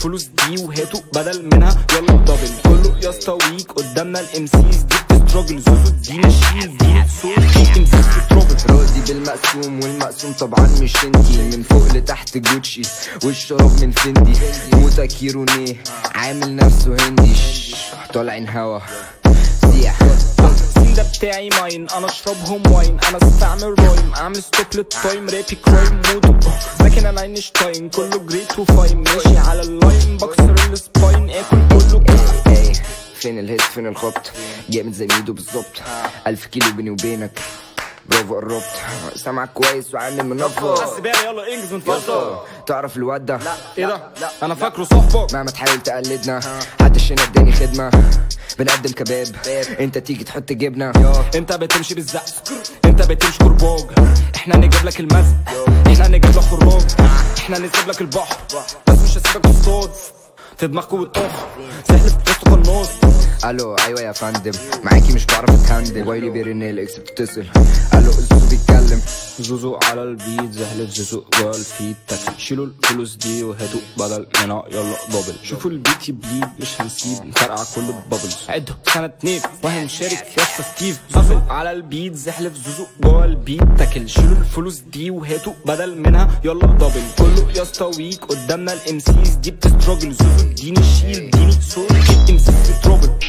الفلوس دي وهاتوا بدل منها يلا دبل كله يا اسطى ويك قدامنا الامسيز دي بتستراجل زوزو دي ماشين دي صوت دي امسيز بتروبل راضي بالمقسوم والمقسوم طبعا مش انتي من فوق لتحت جوتشي والشراب من فندي موتا كيرونيه عامل نفسه هندي شش، طالعين هوا سيح السين ده بتاعي ماين انا اشربهم واين انا استعمل رايم اعمل ستوب للتايم رابي كرايم مود ساكن انا اينشتاين كله جريت وفاين ماشي على اللاين بكسر السباين اكل كله ايه فين الهيت فين الخبط جامد زي ميدو بالظبط ألف كيلو بيني وبينك برافو قربت سامعك كويس وعامل منفض بس بقى يلا انجز من فضلك تعرف الواد ده ايه ده انا فاكره صفك مهما تحاول تقلدنا محدش هنا اداني خدمة بنقدم كباب انت تيجي تحط جبنة انت بتمشي بالزق انت بتمشي كرباج احنا نجيب لك المزق احنا نجيب لك خراج احنا نسيب لك البحر بس مش هسيبك تصطاد في دماغكوا والطخ سحلف وسط قناص الو ايوه يا فندم معاكي مش بعرف اتهندل وايلي بيرن الاكس بتتصل الو الزوزو بيتكلم زوزو على البيت زحلف زوزو جوه الفيت تاكل شيلوا الفلوس دي وهاتوا بدل منها يلا دبل شوفوا البيت يبليد مش هنسيب نفرقع كل البابلز عدوا سنة اتنين وهنشارك يا اسطى ستيف زوزو على البيت زحلف زوزو جوه البيت تاكل شيلوا الفلوس دي وهاتوا بدل منها يلا دبل كله يا اسطى ويك قدامنا الامسيز دي بتستراجل زوزو اديني شيل اديني صوت امسيز بتروبل